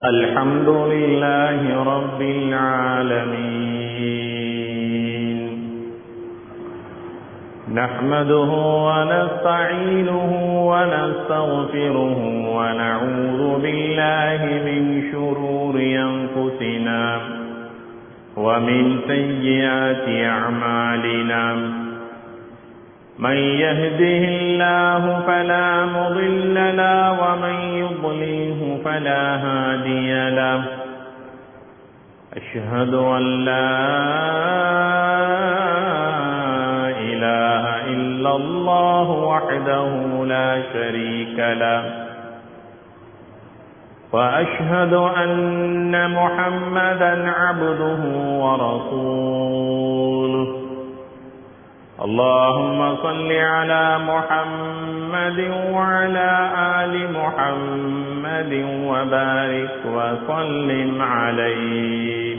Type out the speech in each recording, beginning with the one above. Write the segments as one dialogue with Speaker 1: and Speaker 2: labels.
Speaker 1: الحمد لله رب العالمين نحمده ونستعينه ونستغفره ونعوذ بالله من شرور أنفسنا ومن سيئات أعمالنا من يهده الله فلا مضل له ومن يضلله فلا هادي له أشهد أن لا إله إلا الله وحده لا شريك له وأشهد أن محمدا عبده ورسوله اللهم صل على محمد وعلى آل محمد وبارك وسلم عليه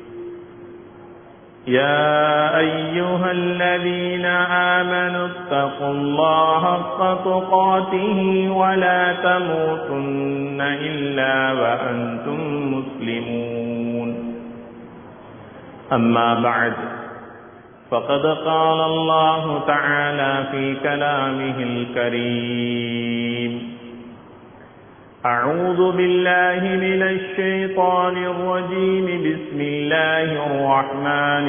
Speaker 1: يا أيها الذين آمنوا اتقوا الله حق تقاته ولا تموتن إلا وأنتم مسلمون أما بعد فقد قال الله تعالى في كلامه الكريم أعوذ بالله من الشيطان الرجيم بسم الله الرحمن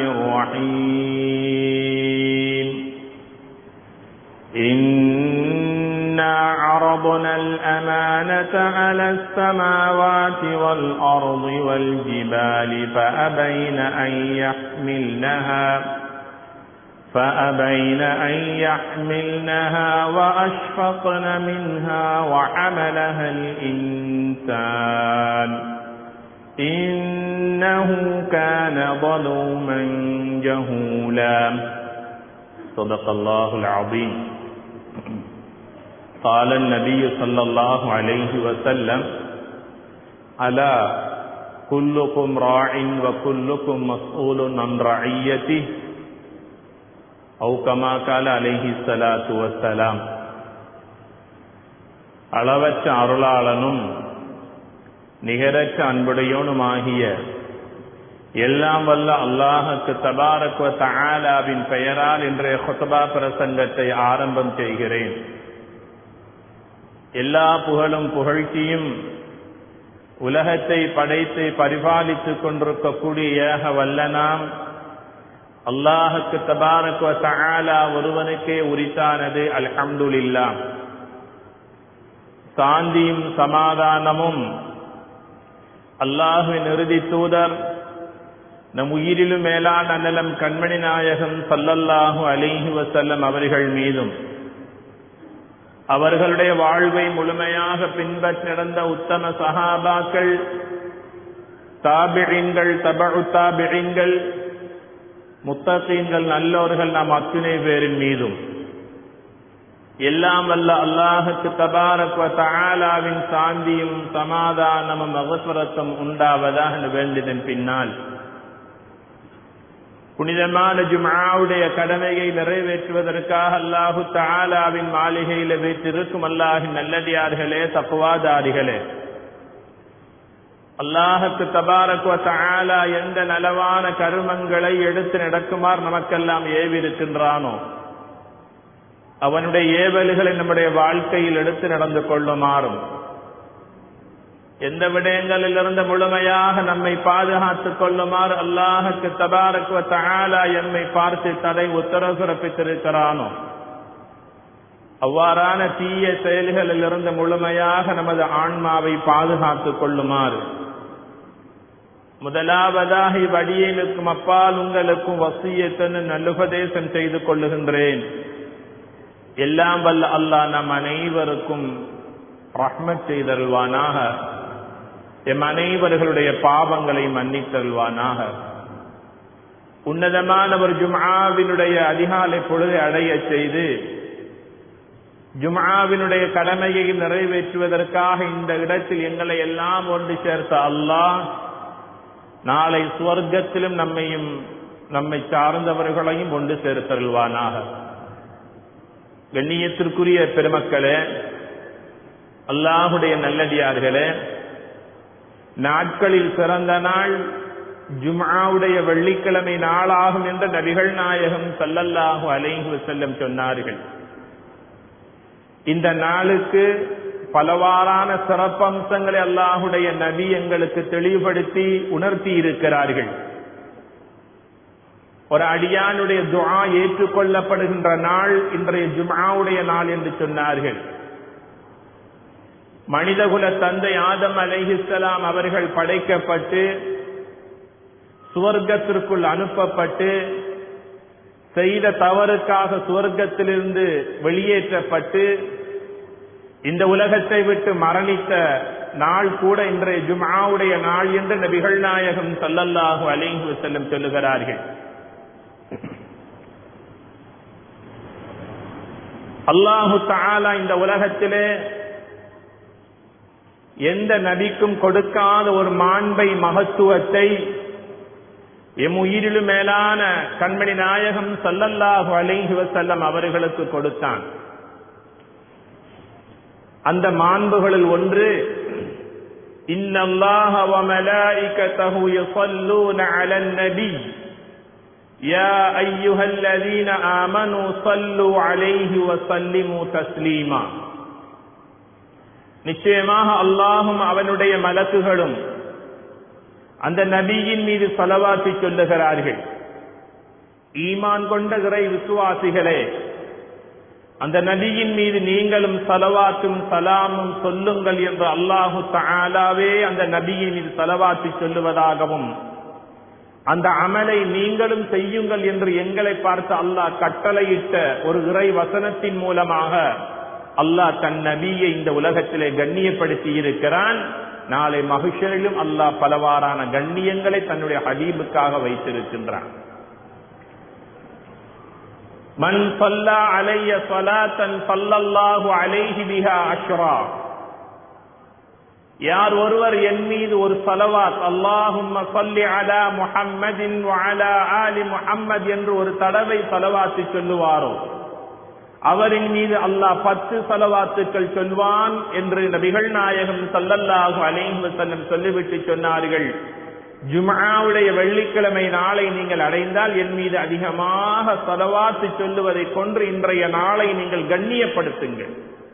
Speaker 1: الرحيم إنا عرضنا الأمانة على السماوات والأرض والجبال فأبين أن يحملنها فأبين أن يحملنها وأشفقن منها وحملها الإنسان إنه كان ظلوما جهولا صدق الله العظيم قال النبي صلى الله عليه وسلم ألا كلكم راع وكلكم مسؤول عن رعيته அவுகமா கால அலைஹி சலாத்து வசலாம் அளவற்ற அருளாளனும் நிகரற்ற அன்புடையோனுமாகிய எல்லாம் வல்ல அல்லாஹுக்கு தபாரக்வ தஆலாவின் பெயரால் இன்றைய ஹுத்பா பிரசங்கத்தை ஆரம்பம் செய்கிறேன் எல்லா புகழும் புகழ்ச்சியும் உலகத்தை படைத்து பரிபாலித்துக் கொண்டிருக்கக்கூடிய ஏக வல்லனாம் அல்லாஹுக்கு தபாரக்கு தஆலா ஒருவனுக்கே உரித்தானது அல்ஹம்துலில்லா சாந்தியும் சமாதானமும் அல்லாஹுவின் இறுதி தூதர் நம் உயிரிலும் மேலான அன்னலம் கண்மணி நாயகம் சல்லல்லாஹு அலிஹி வசல்லம் அவர்கள் மீதும் அவர்களுடைய வாழ்வை முழுமையாக பின்பற்றி நடந்த உத்தம சஹாபாக்கள் தாபிழிங்கள் தபு தாபிழிங்கள் முத்தகீன்கள் நல்லோர்கள் நாம் அத்துணை பேரின் மீதும் எல்லாம் வல்ல அல்லாஹுக்கு தபாரக் தாலாவின் சாந்தியும் சமாதானமும் அகஸ்வரத்தும் உண்டாவதாக வேண்டியதன் பின்னால் புனிதமான ஜுமாவுடைய கடமையை நிறைவேற்றுவதற்காக அல்லாஹு தாலாவின் மாளிகையில் வைத்திருக்கும் அல்லாஹின் நல்லடியார்களே தப்புவாதாரிகளே அல்லாஹுக்கு தபாரக்குவ தாலா எந்த நலவான கருமங்களை எடுத்து நடக்குமாறு நமக்கெல்லாம் ஏவிருக்கின்றானோ அவனுடைய ஏவல்களை நம்முடைய வாழ்க்கையில் எடுத்து நடந்து கொள்ளுமாறும் எந்த விடயங்களிலிருந்து முழுமையாக நம்மை பாதுகாத்துக் கொள்ளுமாறு அல்லாஹுக்கு தபாரக்குவ தாலா எம்மை பார்த்து தடை உத்தரவு பிறப்பித்திருக்கிறானோ அவ்வாறான தீய செயல்களில் இருந்து முழுமையாக நமது ஆன்மாவை பாதுகாத்துக் கொள்ளுமாறு முதலாவதாக இவ்வடியலுக்கும் அப்பால் உங்களுக்கும் வசியத்தன்னு நல்லுபதேசம் செய்து கொள்ளுகின்றேன் எல்லாம் வல்ல அல்லாஹ் நம் அனைவருக்கும் ரஹ்மத் செய்தருள்வானாக எம் அனைவர்களுடைய பாவங்களை மன்னித்தருள்வானாக உன்னதமான ஒரு ஜும்ஆவினுடைய அதிகாலை பொழுதை அடைய செய்து ஜும்ஆவினுடைய கடமையை நிறைவேற்றுவதற்காக இந்த இடத்தில் எங்களை எல்லாம் ஒன்று சேர்த்த அல்லாஹ் நாளை சுவர்க்கத்திலும் நம்மையும் நம்மை சார்ந்தவர்களையும் ஒன்று சேர்த்தருள்வானாக கண்ணியத்திற்குரிய பெருமக்களே அல்லாஹுடைய நல்லடியார்களே நாட்களில் சிறந்த நாள் ஜும்ஆவுடைய வெள்ளிக்கிழமை நாளாகும் என்று நபிகள் நாயகம் சல்லல்லாஹு அலைஹி செல்லம் சொன்னார்கள் இந்த நாளுக்கு பலவாறான சிறப்பம்சங்களை அல்லாஹுடைய நபி எங்களுக்கு தெளிவுபடுத்தி உணர்த்தி இருக்கிறார்கள் ஒரு அடியானுடைய துஆ ஏற்றுக்கொள்ளப்படுகின்ற நாள் இன்றைய ஜும்ஆவுடைய நாள் என்று சொன்னார்கள் மனிதகுல தந்தை ஆதம் அலைஹிஸ்லாம் அவர்கள் படைக்கப்பட்டு சுவர்க்கத்திற்குள் அனுப்பப்பட்டு செய்த தவறுக்காக சுவர்க்கத்திலிருந்து வெளியேற்றப்பட்டு இந்த உலகத்தை விட்டு மரணித்த நாள் கூட இன்றைய ஜும்ஆவுடைய நாள் என்று நபிகள் நாயகம் சல்லல்லாஹு அலைஹி செல்லம் சொல்லுகிறார்கள் அல்லாஹு தாலா இந்த உலகத்திலே எந்த நபிக்கும் கொடுக்காத ஒரு மாண்பை மகத்துவத்தை எம் உயிரிலும் மேலான கண்மணி நாயகம் சல்லல்லாஹு அலைஹி வசல்லம் அவர்களுக்கு கொடுத்தான் அந்த மாண்புகளில் ஒன்று இன்னல்லாஹ வ மலாயிகத்தஹு யுஸல்லூன அலன் நபி யா அய்யுஹல்லதீன ஆமனூ ஸல்லூ அலைஹி வ ஸல்லிமு தஸ்லீமா நிச்சயமாக அல்லாஹும் அவனுடைய மலக்குகளும் அந்த நபியின் மீது செலவாத்தி சொல்லுகிறார்கள் ஈமான் கொண்ட இறை விசுவாசிகளே அந்த நபியின் மீது நீங்களும் சலவாத்தும் சலாமும் சொல்லுங்கள் என்று அல்லாஹு தாலாவே அந்த நபியின் மீது சலவாத்தி சொல்லுவதாகவும் அந்த அமலை நீங்களும் செய்யுங்கள் என்று எங்களை பார்த்து அல்லாஹ் கட்டளையிட்ட ஒரு இறை வசனத்தின் மூலமாக அல்லாஹ் தன் நபியை இந்த உலகத்திலே கண்ணியப்படுத்தி இருக்கிறான் நாளை மகிஷரிலும் அல்லாஹ் பலவாறான கண்ணியங்களை தன்னுடைய ஹபீபுக்காக வைத்திருக்கின்றான் மன் சொல்லா அலைய சொலாத்தன் சல்லல்லாஹு அலைஹி பிஹா அஷ்ரா யார் ஒருவர் என் மீது ஒரு சலவாத் அல்லாஹும் சொல்லி அலா முஹம்மதின் அலா ஆலி முஹம்மது என்று ஒரு தடவை சலவாத்து சொல்லுவாரோ அவரின் மீது அல்லாஹ் பத்து சலவாத்துக்கள் சொல்வான் என்று நபிகள் நாயகம் சல்லல்லாஹு அலைஹி வஸல்லம் சொல்லிவிட்டு சொன்னார்கள் ஜும்ஆவுடைய வெள்ளிக்கிழமை நாளை நீங்கள் அடைந்தால் என் மீது அதிகமாக சலவாத்து சொல்லுவதை கொன்று இன்றைய நாளை நீங்கள் கண்ணியப்படுத்துங்கள்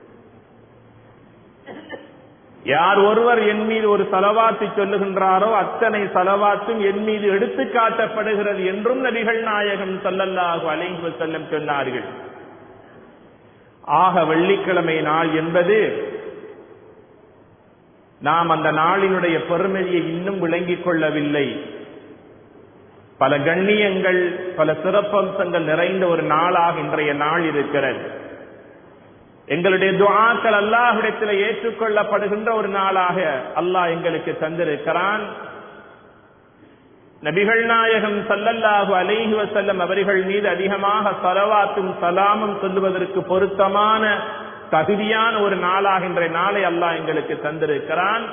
Speaker 1: யார் ஒருவர் என் மீது ஒரு சலவாத்து சொல்லுகின்றாரோ அத்தனை சலவாத்தும் என் மீது எடுத்து காட்டப்படுகிறது என்றும் நபிகள் நாயகம் சல்லல்லாஹு அலைஹி வஸல்லம் சொன்னார்கள் ஆக வெள்ளிக்கிழமை நாள் என்பது நாம் அந்த நாளினுடைய பெருமதியை இன்னும் விளங்கிக் கொள்ளவில்லை பல கண்ணியங்கள் பல சிறப்பம்சங்கள் நிறைந்த ஒரு நாளாக இன்றைய நாள் இருக்கிறது எங்களுடைய துஆக்கள் அல்லாஹிடத்தில் ஏற்றுக்கொள்ளப்படுகின்ற ஒரு நாளாக அல்லாஹ் எங்களுக்கு தந்திருக்கிறான் நபிகள் நாயகம் சல்லல்லாஹு அலைஹி வசல்லம் அவர்கள் மீது அதிகமாக சலவாத்தும் சலாமும் சொல்லுவதற்கு பொருத்தமான தகுதியான ஒரு நாளாகின்ற நாளை அல்லாஹ் எங்களுக்கு தந்திருக்கிறான்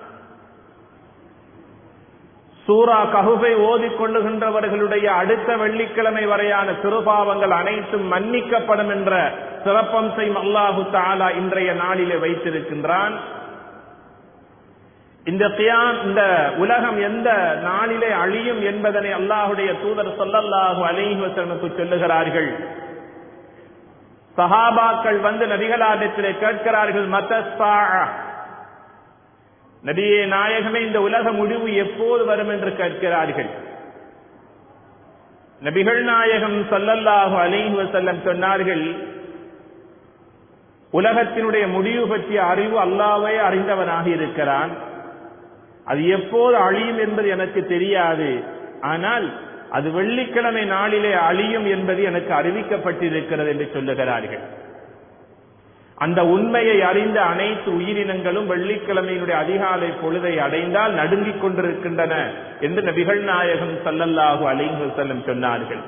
Speaker 1: சூரா ககுபை ஓதிக்கொள்ளுகின்றவர்களுடைய அடுத்த வெள்ளிக்கிழமை வரையான சிறுபாவங்கள் அனைத்தும் மன்னிக்கப்படும் என்ற சிறப்பம்சையும் அல்லாஹு தாலா இன்றைய நாளிலே வைத்திருக்கின்றான் இந்த கியாம் இந்த உலகம் எந்த நாளிலே அழியும் என்பதனை அல்லாஹுடைய தூதர் சொல்லல்லாஹு அலைஹி வசனுக்கு சொல்லுகிறார்கள் சஹாபாக்கள் வந்து நபிகளாரிடத்திலே கேட்கிறார்கள் மத்த நபியே நாயகமே இந்த உலக முடிவு எப்போது வரும் என்று கேட்கிறார்கள் நபிகள் நாயகம் சொல்லல்லாஹு அலைஹி வசல்லம் சொன்னார்கள் உலகத்தினுடைய முடிவு பற்றிய அறிவு அல்லாவே அறிந்தவனாக இருக்கிறான் அது எப்போது அழியும் என்பது எனக்கு தெரியாது ஆனால் அது வெள்ளிக்கிழமை நாளிலே அழியும் என்பது எனக்கு அறிவிக்கப்பட்டிருக்கிறது என்று சொல்லுகிறார்கள் அந்த உண்மையை அறிந்த அனைத்து உயிரினங்களும் வெள்ளிக்கிழமையினுடைய அதிகாலை பொழுதை அடைந்தால் நடுங்கிக் கொண்டிருக்கின்றன என்று நபிகள் நாயகம் சல்லல்லாஹு அலைஹு செல்லம் சொன்னார்கள்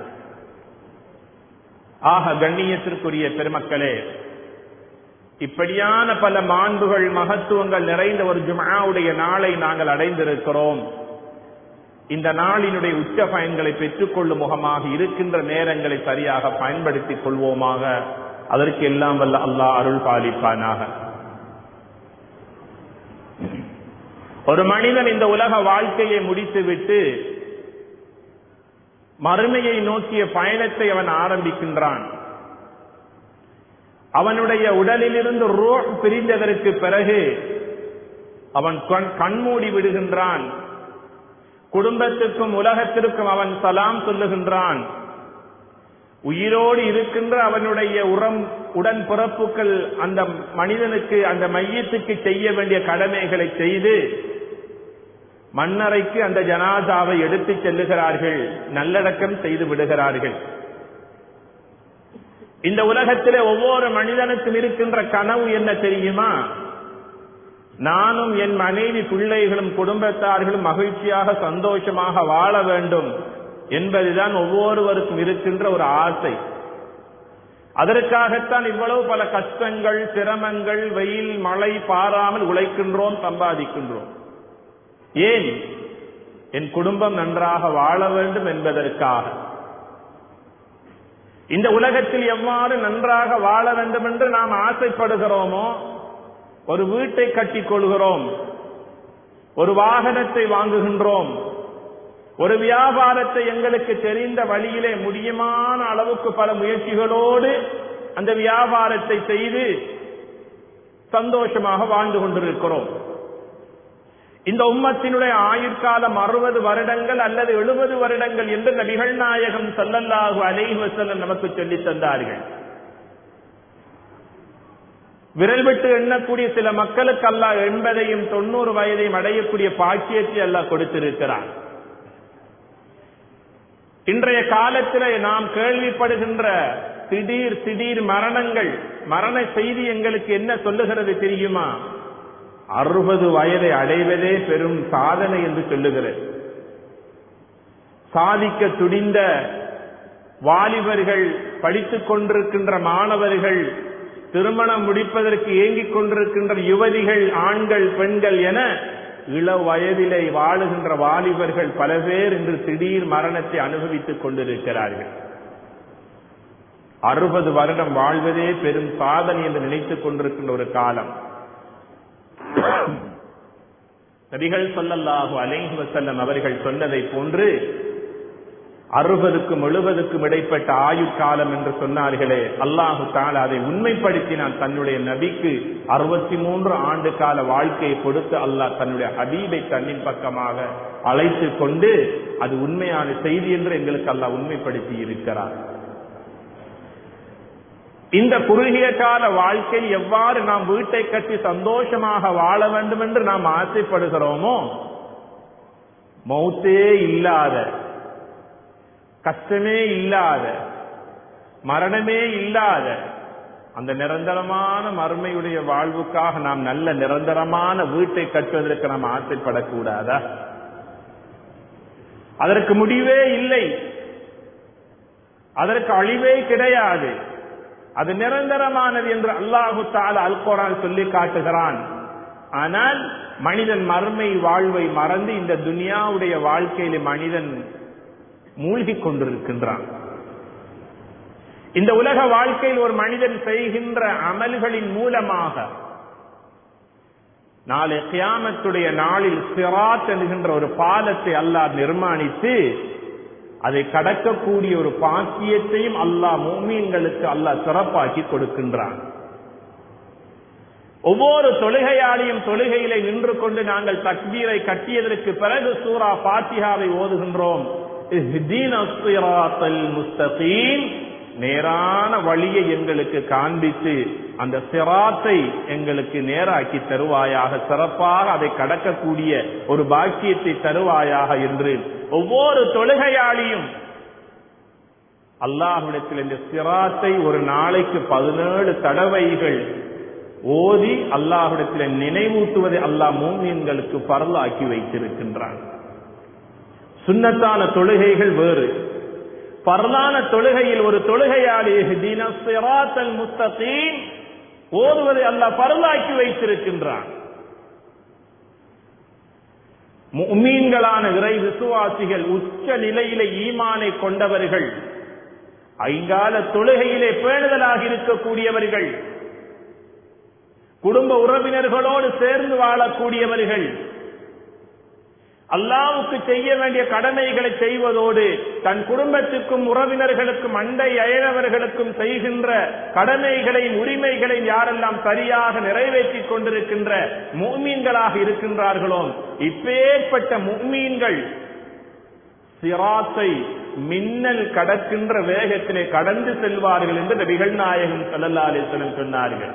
Speaker 1: ஆக கண்ணியத்திற்குரிய பெருமக்களே இப்படியான பல மாண்புகள் மகத்துவங்கள் நிறைந்த ஒரு ஜுமாவுடைய நாளை நாங்கள் அடைந்திருக்கிறோம் இந்த நாளினுடைய உச்ச பயன்களை பெற்றுக்கொள்ளும் முகமாக இருக்கின்ற நேரங்களை சரியாக பயன்படுத்திக் கொள்வோமாக அதற்கு எல்லாம் வல்ல அல்லாஹ் அருள் பாலிப்பானாக ஒரு மனிதன் இந்த உலக வாழ்க்கையை முடித்துவிட்டு மறுமையை நோக்கிய பயணத்தை அவன் ஆரம்பிக்கின்றான் அவனுடைய உடலிலிருந்து ரோ பிரிந்ததற்கு பிறகு அவன் கண்மூடி விடுகின்றான் குடும்பத்துக்கும் உலகத்திற்கும் அவன் சலாம் சொல்லுகின்றான் உயிரோடு இருக்கின்ற அவனுடைய உரம் உடன் பிறப்புகள் அந்த மனிதனுக்கு அந்த மையத்துக்கு செய்ய வேண்டிய கடமைகளை செய்து மன்னரைக்கு அந்த ஜனாதாவை எடுத்து செல்லுகிறார்கள் நல்லடக்கம் செய்து விடுகிறார்கள் இந்த உலகத்திலே ஒவ்வொரு மனிதனுக்கும் இருக்கின்ற கனவு என்ன தெரியுமா நானும் என் மனைவி பிள்ளைகளும் குடும்பத்தார்களும் மகிழ்ச்சியாக சந்தோஷமாக வாழ வேண்டும் என்பதுதான் ஒவ்வொருவருக்கும் இருக்கின்ற ஒரு ஆசை அதற்காகத்தான் இவ்வளவு பல கஷ்டங்கள் சிரமங்கள் வெயில் மழை பாராமல் உழைக்கின்றோம் சம்பாதிக்கின்றோம் ஏன் என் குடும்பம் நன்றாக வாழ வேண்டும் என்பதற்காக இந்த உலகத்தில் எவ்வாறு நன்றாக வாழ வேண்டும் என்று நாம் ஆசைப்படுகிறோமோ ஒரு வீட்டை கட்டிக் கொள்கிறோம் ஒரு வாகனத்தை வாங்குகின்றோம் ஒரு வியாபாரத்தை எங்களுக்கு தெரிந்த வழியிலே முடியுமான அளவுக்கு பல முயற்சிகளோடு அந்த வியாபாரத்தை செய்து சந்தோஷமாக வாழ்ந்து கொண்டிருக்கிறோம் இந்த உம்மத்தினுடைய ஆயுட்காலம் அறுபது வருடங்கள் அல்லது எழுபது வருடங்கள் என்று நபிகள் நாயகம் சல்லல்லாஹு அலைஹி வஸல்லம் நமக்கு சொல்லித் தந்தார்கள் விரல் விட்டு எண்ணக்கூடிய சில மக்களுக்கு அல்லாஹ் எண்பதையும் தொண்ணூறு வயதையும் அடையக்கூடிய பாக்கியத்தை அல்லாஹ் கொடுத்திருக்கிறார் இன்றைய காலத்தில் நாம் கேள்விப்படுகின்ற திடீர் திடீர் மரணங்கள் மரண செய்தி எங்களுக்கு என்ன சொல்லுகிறது தெரியுமா அறுபது வயதை அடைவதே பெரும் சாதனை என்று சொல்லுகிறது சாதிக்க துடிந்த வாலிபர்கள் படித்துக் கொண்டிருக்கின்ற மாணவர்கள் திருமணம் முடிப்பதற்கு ஏங்கிக் கொண்டிருக்கின்ற யுவதிகள் ஆண்கள் பெண்கள் என இள வயதிலே வாழுகின்ற வாலிபர்கள் பல பேர் இன்று திடீர் மரணத்தை அனுபவித்துக் கொண்டிருக்கிறார்கள் அறுபது வருடம் வாழ்வதே பெரும் சாதனை என்று நினைத்துக் கொண்டிருக்கின்ற ஒரு காலம் நபிகள் சொல்லல்லாஹு அலைஹி வசல்லம் அவர்கள் சொன்னதை போன்று அறுபதுக்கும் எழுபதுக்கும் இடைப்பட்ட ஆயுட்காலம் என்று சொன்னார்களே அல்லாஹு தாலா அதை உண்மைப்படுத்தினான் தன்னுடைய நபிக்கு அறுபத்தி மூன்று ஆண்டு கால வாழ்க்கையை கொடுத்து அல்லாஹ் தன்னுடைய ஹபீபை தன்னின் பக்கமாக அழைத்து கொண்டு அது உண்மையான செய்தி என்று எங்களுக்கு அல்லாஹ் உண்மைப்படுத்தி இருக்கிறார் இந்த குறுகிய கால வாழ்க்கை எவ்வாறு நாம் வீட்டை கட்டி சந்தோஷமாக வாழ வேண்டும் என்று நாம் ஆசைப்படுகிறோமோ மௌத்தே இல்லாத கஷ்டமே இல்லாத மரணமே இல்லாத அந்த நிரந்தரமான மறுமையுடைய வாழ்வுக்காக நாம் நல்ல நிரந்தரமான வீட்டை கட்டுவதற்கு நாம் ஆசைப்படக்கூடாதா அதற்கு முடிவே இல்லை அதற்கு அழிவே கிடையாது அது நிரந்தரமானது என்று அல்லாஹு தால அல்கோரான் சொல்லி காட்டுகிறான் ஆனால் மனிதன் மறுமை வாழ்வை மறந்து இந்த துனியாவுடைய வாழ்க்கையில மனிதன் மூழ்கி கொண்டிருக்கின்றான் இந்த உலக வாழ்க்கையில் ஒரு மனிதன் செய்கின்ற அமல்களின் மூலமாக நாளை கியாமத்துடைய நாளில் சிராத் என்கின்ற ஒரு பாலத்தை அல்லாஹ் நிர்மாணித்து அதை கடக்கக்கூடிய ஒரு பாக்கியத்தையும் அல்லாஹ் மோமீன்களுக்கு அல்லாஹ் சிறப்பாக்கி கொடுக்கின்றான் ஒவ்வொரு தொழுகையாளியும் தொழுகையிலே நின்று கொண்டு நாங்கள் தக்பீரை கட்டியதற்கு பிறகு சூரா பாத்திகாவை ஓதுகின்றோம் முஸ்தகீம் நேரான வழியை எங்களுக்கு காண்பித்து அந்த சிராத்தை எங்களுக்கு நேராக்கி தருவாயாக சிறப்பாக அதை கடக்கக்கூடிய ஒரு பாக்கியத்தை தருவாயாக என்று ஒவ்வொரு தொழுகையாளியும் அல்லாஹ்விடத்தில் இந்த சிராத்தை ஒரு நாளைக்கு பதினேழு தடவைகள் ஓதி அல்லாஹ்விடத்தில் நினைவூட்டுவதை அல்லாஹ் மூமியன்களுக்கு பரலாக்கி வைத்திருக்கின்றான் சுண்ணத்தான தொழுகைகள் வேறு பரலான தொழுகையில் ஒரு தொழுகையாளி முஸ்தகீம் ஓதுவதை அல்லாஹ் பரலாக்கி வைத்திருக்கின்றான் மீன்களான இறை விசுவாசிகள் உச்ச நிலையில ஈமானை கொண்டவர்கள் ஐங்கால தொழுகையிலே பேணுதலாக இருக்கக்கூடியவர்கள் குடும்ப உறவினர்களோடு சேர்ந்து வாழக்கூடியவர்கள் அல்லாவுக்கு செய்ய வேண்டிய கடமைகளை செய்வதோடு தன் குடும்பத்துக்கும் உறவினர்களுக்கும் அண்டை அயலவர்களுக்கும் செய்கின்ற கடமைகளையும் உரிமைகளையும் யாரெல்லாம் சரியாக நிறைவேற்றிக் கொண்டிருக்கின்ற முக்மீன்களாக இருக்கின்றார்களோ இப்பேற்பட்ட முக்மீன்கள் சிராத்தை மின்னல் கடக்கின்ற வேகத்திலே கடந்து செல்வார்கள் என்று நபிகள் நாயகம் சல்லல்லா அலிஸ்லம் சொன்னார்கள்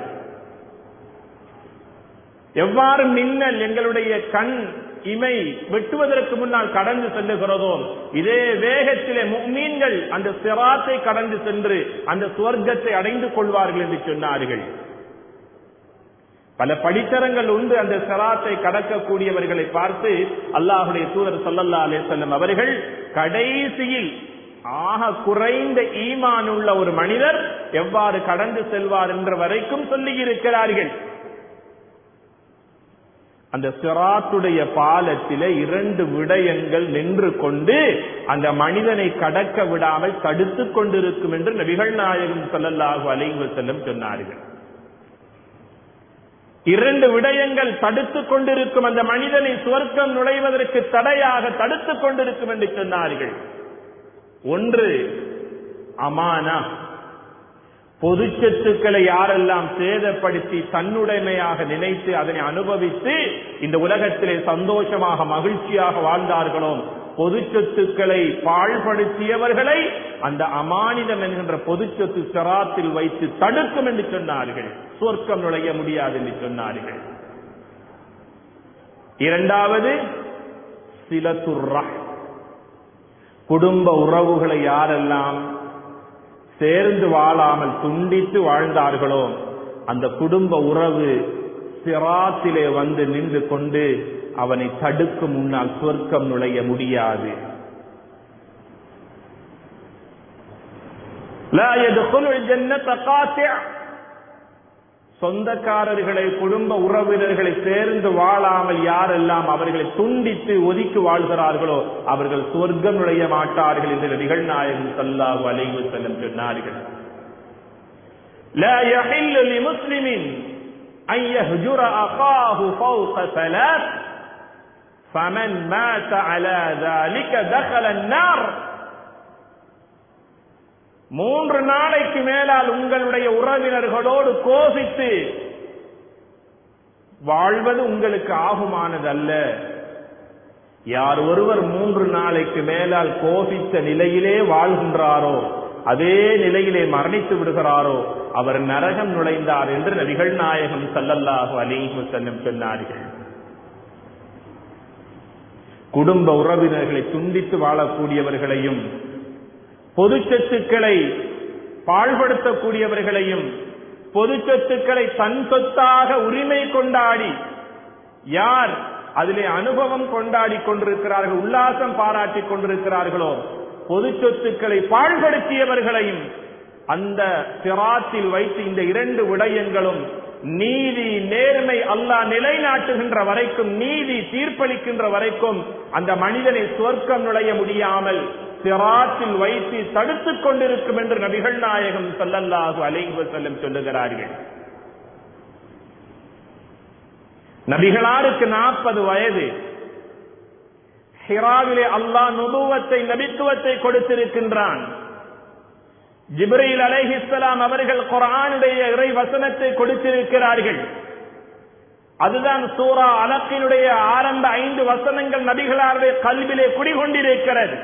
Speaker 1: எவ்வாறு மின்னல் எங்களுடைய கண் இமை வெட்டுவதற்கு முன்னால் கடந்து செல்லுகிறதோ இதே வேகத்திலே மீன்கள் அந்த சிராத்தை கடந்து சென்று அந்த சுவர்க்கத்தை அடைந்து கொள்வார்கள் என்று சொன்னார்கள் பல படித்தரங்கள் உண்டு அந்த சிராத்தை கடக்கக்கூடியவர்களை பார்த்து அல்லாஹுடைய தூதர் சொல்லல்லா அலிசல்லம் அவர்கள் கடைசியில் ஆக குறைந்த ஈமான் உள்ள ஒரு மனிதர் எவ்வாறு கடந்து செல்வார் என்ற வரைக்கும் சொல்லி இருக்கிறார்கள் அந்த சிராத்துடைய பாலத்திலே இரண்டு விடயங்கள் நின்று கொண்டு அந்த மனிதனை கடக்க விடாமல் தடுத்துக் கொண்டிருக்கும் என்று நபிகள் நாயகம் சொல்லல்லாஹு அலைவு செல்லும் சொன்னார்கள் இரண்டு விடயங்கள் தடுத்துக் கொண்டிருக்கும் அந்த மனிதனை சுவர்க்கம் நுழைவதற்கு தடையாக தடுத்துக் கொண்டிருக்கும் என்று சொன்னார்கள் ஒன்று அமானா பொது சொத்துக்களை யாரெல்லாம் சேதப்படுத்தி தன்னுடைமையாக நினைத்து அதனை அனுபவித்து இந்த உலகத்திலே சந்தோஷமாக மகிழ்ச்சியாக வாழ்ந்தார்களோ பொது சொத்துக்களை பாழ்படுத்தியவர்களை அந்த அமானிதம் என்கின்ற பொது சொத்து சிராத்தில் வைத்து தடுக்கும் என்று சொன்னார்கள் சொர்க்கம் நுழைய முடியாது என்று சொன்னார்கள் இரண்டாவது சிலத்துர்ரா குடும்ப உறவுகளை யாரெல்லாம் சேர்ந்து வாழாமல் துண்டித்து வாழ்ந்தார்களோ அந்த குடும்ப உறவு சிராத்திலே வந்து நின்று கொண்டு அவனை தடுக்கும் முன்னால் சொர்க்கம் நுழைய முடியாது சொந்தக்காரர்களை குடும்ப உறவினர்களை சேர்ந்து வாழாமல் யாரெல்லாம் அவர்களை துண்டித்து ஒதுக்கி வாழ்கிறார்களோ அவர்கள் சொர்க்கம் நுழைய மாட்டார்கள் என்று நபிகள் நாயகம் சல்லாஹு அலைவு செல்லம் சொன்னார்கள் لا يحل لمسلم أن يهجر أخاه فوق ثلاث فمن مات على ذلك دخل النار மூன்று நாளைக்கு மேலால் உங்களுடைய உறவினர்களோடு கோபித்து வாழ்வது உங்களுக்கு ஆகுமானது அல்ல யார் ஒருவர் மூன்று நாளைக்கு மேலால் கோபித்த நிலையிலே வாழ்கின்றாரோ அதே நிலையிலே மரணித்து விடுகிறாரோ அவர் நரகம் நுழைந்தார் என்று நபிகள் நாயகம் சல்லல்லாஹு அலிஹு செல்லும் சொன்னார்கள் குடும்ப உறவினர்களை துண்டித்து வாழக்கூடியவர்களையும் பொது சொத்துக்களை பாழ்படுத்தக்கூடியவர்களையும் பொது சொத்துக்களை தன் சொத்தாக உரிமை கொண்டாடி யார் அதிலே அனுபவம் கொண்டாடி கொண்டிருக்கிறார்கள் உல்லாசம் பாராட்டி கொண்டிருக்கிறார்களோ பொது சொத்துக்களை பாழ்படுத்தியவர்களையும் அந்த சிராத்தில் வைத்து இந்த இரண்டு விடயங்களும் நீதி நேர்மை அல்லாஹ் நிலைநாட்டுகின்ற வரைக்கும் நீதி தீர்ப்பளிக்கின்ற வரைக்கும் அந்த மனிதனை சுவர்க்கம் நுழைய முடியாமல் சிராத்தில் வைத்து தடுத்துக் கொண்டிருக்கும் என்று நபிகள் நாயகம் சொல்லல்லாஹு அலைஹி செல்லும் சொல்லுகிறார்கள் நபிகளாருக்கு நாற்பது வயது ஹிராவிலே அல்லாஹ் நுபுவத்தை நபித்துவத்தை கொடுத்திருக்கின்றான் ஜிப்ரீல் அலைஹிஸ்லாம் அவர்கள் குரானுடைய இறை வசனத்தை கொடுத்திருக்கிறார்கள் அதுதான் சூரா அலக்கினுடைய ஆரம்ப ஐந்து வசனங்கள் நபிகளாருடைய கல்விலே குடிகொண்டிருக்கிறது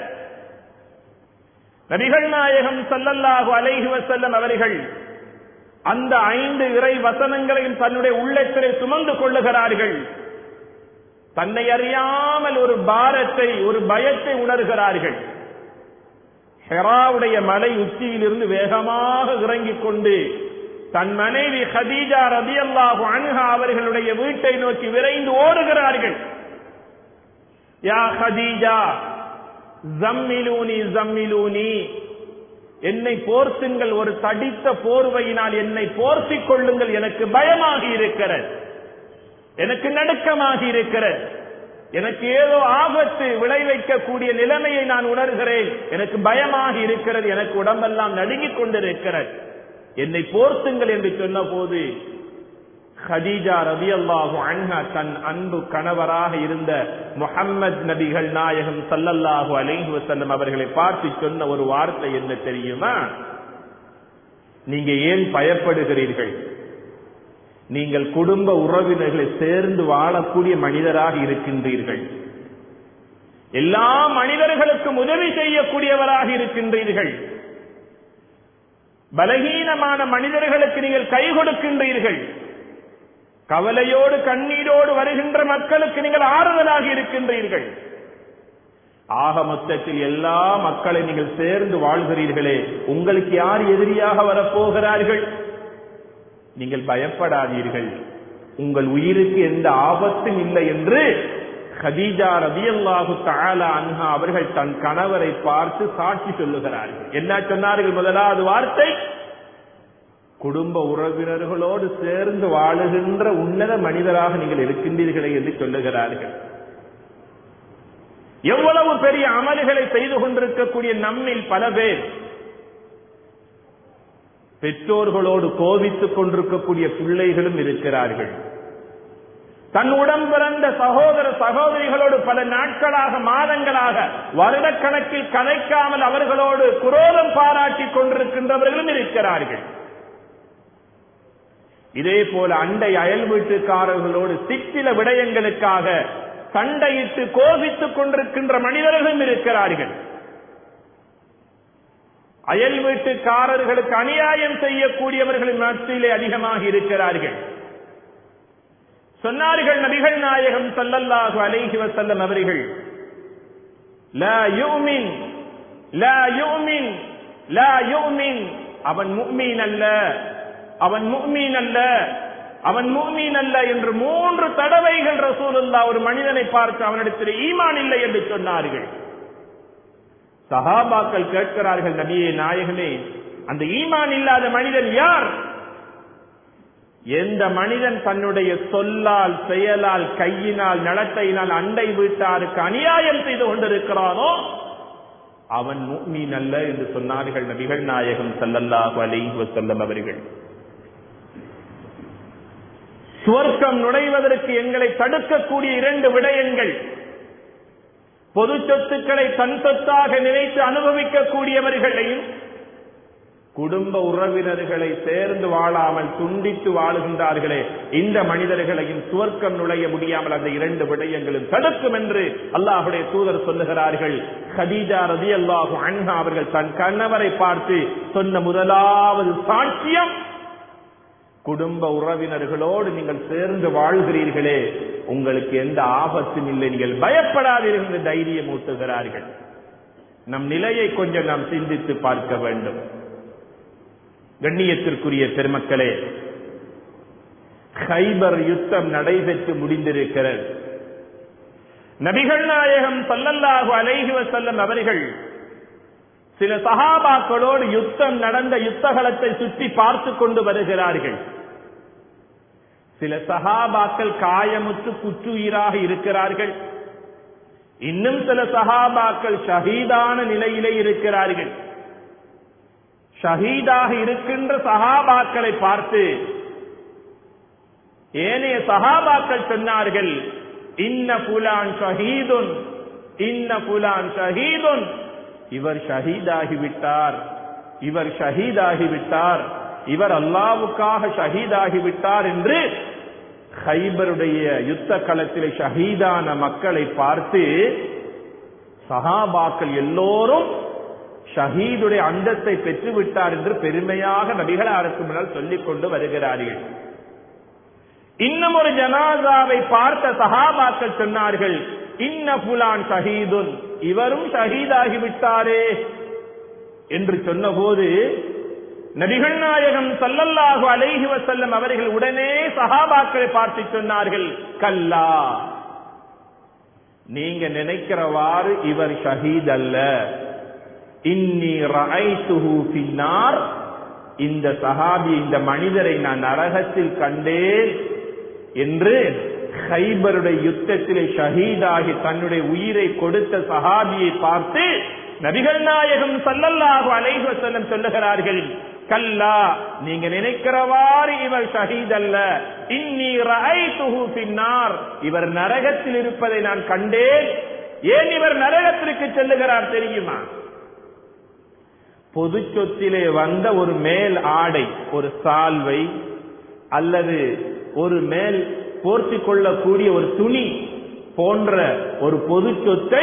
Speaker 1: நபிகள் நாயகம் சல்லல்லாஹு அலைஹி வசல்லம் அவர்கள் அந்த ஐந்து இறை வசனங்களையும் தன்னுடைய உள்ளத்திலே சுமந்து கொள்ளுகிறார்கள் தன்னை அறியாமல் ஒரு பாரத்தை ஒரு பயத்தை உணர்கிறார்கள் ஹெராவுடைய மலை உச்சியிலிருந்து வேகமாக இறங்கிக் கொண்டு தன் மனைவி ஹதீஜா ரதி அல்லாஹு அன்ஹா அவர்களுடைய வீட்டை நோக்கி விரைந்து ஓடுகிறார்கள் யா ஹதீஜா ஜம்மிலூனி ஜம்மிலூனி என்னை போர்த்துங்கள் ஒரு தடித்த போர்வையினால் என்னை போர்த்திக் கொள்ளுங்கள் எனக்கு பயமாகி இருக்கிறது எனக்கு நடுக்கமாகி இருக்கிறது எனக்கு ஏதோ ஆபத்து விளைவிக்கக்கூடிய நிலைமையை நான் உணர்கிறேன் எனக்கு பயமாகி இருக்கிறது எனக்கு உடம்பெல்லாம் நடுங்கிக் கொண்டிருக்கிறது என்னை போர்த்துங்கள் என்று சொன்ன போது ஹதீஜா ரதியல்லாஹு அன்ஹா தன் அன்பு கணவராக இருந்த முஹம்மது நபிகள் நாயகம் சல்லல்லாஹு அலைஹி வஸல்லம் அவர்களை பார்த்து சொன்ன ஒரு வார்த்தை என்ன தெரியுமா நீங்க ஏன் பயப்படுகிறீர்கள் நீங்கள் குடும்ப உறவினர்களை சேர்ந்து வாழக்கூடிய மனிதராக இருக்கின்றீர்கள் எல்லா மனிதர்களுக்கும் உதவி செய்யக்கூடியவராக இருக்கின்றீர்கள் பலகீனமான மனிதர்களுக்கு நீங்கள் கை கொடுக்கின்றீர்கள் கவலையோடு கண்ணீரோடு வருகின்ற மக்களுக்கு நீங்கள் ஆறுதலாக இருக்கின்றீர்கள் ஆக மொத்தத்தில் எல்லா மக்களை நீங்கள் சேர்ந்து வாழ்கிறீர்களே உங்களுக்கு யார் எதிரியாக வரப்போகிறார்கள் நீங்கள் பயப்படாதீர்கள் உங்கள் உயிருக்கு எந்த ஆபத்தும் இல்லை என்று ஹதீஜா ரதியல்லாஹு தஆலா அன்ஹா அவர்கள் தன் கணவரை பார்த்து சாட்சி சொல்லுகிறார்கள் என்ன சொன்னார்கள் முதலாவது வார்த்தை குடும்ப உறவினர்களோடு சேர்ந்து வாழுகின்ற உன்னத மனிதராக நீங்கள் இருக்கின்றீர்களே என்று சொல்லுகிறார்கள் எவ்வளவு பெரிய அமல்களை செய்து கொண்டிருக்கக்கூடிய நம்மில் பல பேர் பெற்றோர்களோடு கோபித்துக் கொண்டிருக்கக்கூடிய பிள்ளைகளும் இருக்கிறார்கள் தன் உடன் பிறந்த சகோதர சகோதரிகளோடு பல நாட்களாக மாதங்களாக வருடக்கணக்கில் கதைக்காமல் அவர்களோடு குரோதம் பாராட்டி கொண்டிருக்கின்றவர்களும் இருக்கிறார்கள் இதே போல அண்டை அயல் வீட்டுக்காரர்களோடு சிற்சில விடயங்களுக்காக சண்டையிட்டு கோபித்துக் கொண்டிருக்கின்ற மனிதர்களும் இருக்கிறார்கள் அயல் வீட்டுக்காரர்களுக்கு அநியாயம் செய்யக்கூடியவர்களின் மத்தியிலே அதிகமாக இருக்கிறார்கள் சொன்னார்கள் நபிகள் நாயகம் சல்லல்லாஹு அலைஹி வஸல்லம் அவர்கள் லா யுமின் லா யுமின் லா யுமின் அவன் முஃமின் அல்ல அவன் முஃமின் அல்ல அவன் முஃமின் அல்ல என்று மூன்று தடவைகள் ரசூலுல்லாஹ் ஒரு மனிதனை பார்த்து அவனிடத்தில் ஈமான் இல்லை என்று சொன்னார்கள் சஹாபாக்கள் கேட்கிறார்கள் நபியே நாயகமே அந்த ஈமான் இல்லாத மனிதன் யார் எந்த மனிதன் தன்னுடைய சொல்லால் செயலால் கையினால் நடத்தையினால் அண்டை வீட்டாருக்கு அநியாயம் செய்து கொண்டிருக்கிறானோ அவன் முக்மீன் அல்ல என்று சொன்னார்கள் நபிகள் நாயகம் சல்லல்லாஹு அலைஹி வஸல்லம் அவர்கள் சுவர்க்கம் நுழைவதற்கு எங்களை தடுக்கக்கூடிய இரண்டு விடயங்கள் பொது சொத்துக்களை தன் சொத்தாக நினைத்து அனுபவிக்கக்கூடியவர்களையும் குடும்ப உறவினர்களை சேர்ந்து வாழாமல் துண்டித்து வாழுகின்றார்களே இந்த மனிதர்களையும் சுவர்க்கம் நுழைய முடியாமல் அந்த இரண்டு விடயங்களும் தடுக்கும் என்று அல்லாஹுடைய தூதர் சொல்லுகிறார்கள் ஹதீஜா ரதி அல்லாஹு அன்ஹா அவர்கள் தன் கணவரை பார்த்து சொன்ன முதலாவது சாட்சியம் குடும்ப உறவினர்களோடு நீங்கள் சேர்ந்து வாழ்கிறீர்களே உங்களுக்கு எந்த ஆபத்தும் இல்லை நீங்கள் பயப்படாதீர்கள் என்று தைரியம் ஊட்டுகிறார்கள் நம் நிலையை கொஞ்சம் நாம் சிந்தித்து பார்க்க வேண்டும் கண்ணியத்திற்குரிய பெருமக்களே ஹைபர் யுத்தம் நடைபெற்று முடிந்திருக்கிறது நபிகள் நாயகம் சல்லல்லாஹு அலைஹி வஸல்லம் அவர்கள் சில சகாபாக்களோடு யுத்தம் நடந்த யுத்தகலத்தை சுற்றி பார்த்து கொண்டு வருகிறார்கள் சில சகாபாக்கள் காயமுற்று குற்றுயிராக இருக்கிறார்கள் இன்னும் சில சகாபாக்கள் ஷஹீதான நிலையிலே இருக்கிறார்கள் ஷஹீதாக இருக்கின்ற சகாபாக்களை பார்த்து ஏனைய சகாபாக்கள் சொன்னார்கள் இன்ன புலான் ஷஹீதுன் இன்ன புலான் ஷஹீதுன் இவர் ஷஹீதாகிவிட்டார் இவர் ஷஹீதாகிவிட்டார் இவர் அல்லாவுக்காக ஷஹீதாகிவிட்டார் என்று ஹைபருடைய யுத்த களத்திலே ஷஹீதான மக்களை பார்த்து சஹாபாக்கள் எல்லோரும் ஷஹீதுடைய அந்தத்தை பெற்று விட்டார் என்று பெருமையாக நபிகளாருக்கு முன்னால் சொல்லிக் கொண்டு வருகிறார்கள் இன்னும் ஒரு ஜனாசாவை பார்த்த சஹாபாக்கள் சொன்னார்கள் இன்ன புலான் ஷஹீதுன் இவரும் ஷஹீதாகிவிட்டாரே என்று சொன்னபோது நபிகள் நாயகம் சல்லல்லாஹு அலைஹி வசல்லம் அவர்கள் உடனே சஹாபாக்களை பார்த்து சொன்னார்கள் கல்லா நீங்க நினைக்கிறவாறு இவர் ஷஹீத் அல்ல இன்னி ரஐத்துஹு பின்னார் இந்த சஹாபி இந்த மனிதரை நான் நரகத்தில் கண்டேன் என்று ஹைபருடைய யுத்தத்திலே ஷஹீதாகி தன்னுடைய உயிரை கொடுத்த சஹாபியை பார்த்து நபிகள் நாயகம் சல்லல்லாஹு அலைஹி வஸல்லம் சொல்லுகிறார்கள் கல்லா நீங்க நினைக்கிறவாறு இவர் ஷஹீத் அல்ல இன்னி ரஐதுஹு பின்னார் இவர் நரகத்தில் இருப்பதை நான் கண்டேன் ஏன் இவர் நரகத்திற்கு செல்லுகிறார் தெரியுமா பொது சொத்திலே வந்த ஒரு மேல் ஆடை ஒரு சால்வை அல்லது ஒரு மேல் போர்த்தி கொள்ளக்கூடிய ஒரு துணி போன்ற ஒரு பொது சொத்தை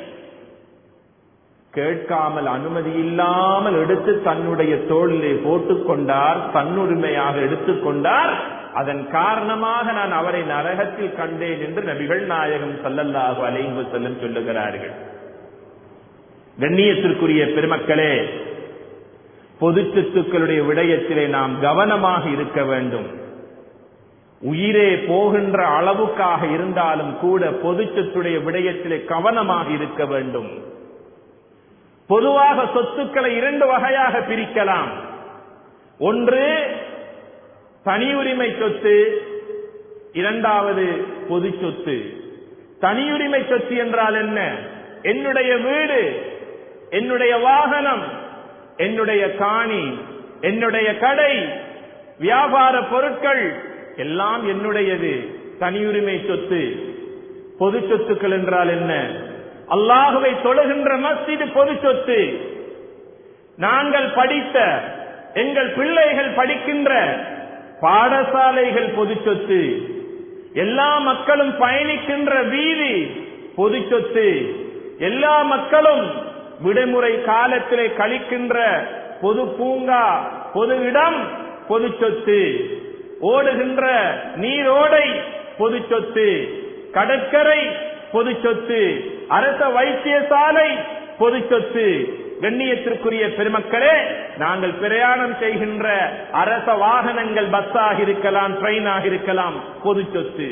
Speaker 1: கேட்காமல் அனுமதி இல்லாமல் எடுத்து தன்னுடைய தோளிலே போட்டுக் கொண்டார் தன்னுரிமையாக எடுத்துக்கொண்டார் அதன் காரணமாக நான் அவரை நரகத்தில் கண்டேன் என்று நபிகள் நாயகம் சல்லல்லாஹு அலைஹி செல்லம் சொல்லுகிறார்கள் கண்ணியத்திற்குரிய பெருமக்களே பொது சொத்துக்களுடைய விடயத்திலே நாம் கவனமாக இருக்க வேண்டும் உயிரே போகின்ற அளவுக்காக இருந்தாலும் கூட பொது சொத்துடைய விடயத்திலே கவனமாக இருக்க வேண்டும் பொதுவாக சொத்துக்களை இரண்டு வகையாக பிரிக்கலாம் ஒன்று தனியுரிமை சொத்து இரண்டாவது பொது சொத்து தனியுரிமை சொத்து என்றால் என்ன என்னுடைய வீடு என்னுடைய வாகனம் என்னுடைய காணி என்னுடைய கடை வியாபார பொருட்கள் எல்லாம் என்னுடையது தனியுரிமை சொத்து பொது சொத்துக்கள் என்றால் என்ன அல்லாஹுவை தொழுகின்ற மஸ்ஜிது பொது சொத்து நாங்கள் படித்த எங்கள் பிள்ளைகள் படிக்கின்ற பாடசாலைகள் பொது சொத்து எல்லா மக்களும் பயணிக்கின்ற வீதி பொது சொத்து எல்லா மக்களும் விடுமுறை காலத்திலே கழிக்கின்ற பொது பூங்கா பொது இடம் பொது சொத்து ஓடுகின்ற நீரோடை பொது சொத்து கடற்கரை பொது சொத்து அரச வைத்தியசாலை பொது சொத்து கண்ணியத்திற்குரிய பெருமக்களே நாங்கள் பிரயாணம் செய்கின்ற அரச வாகனங்கள் பஸ்ஸாக இருக்கலாம் ட்ரெயினாக இருக்கலாம் பொது சொத்து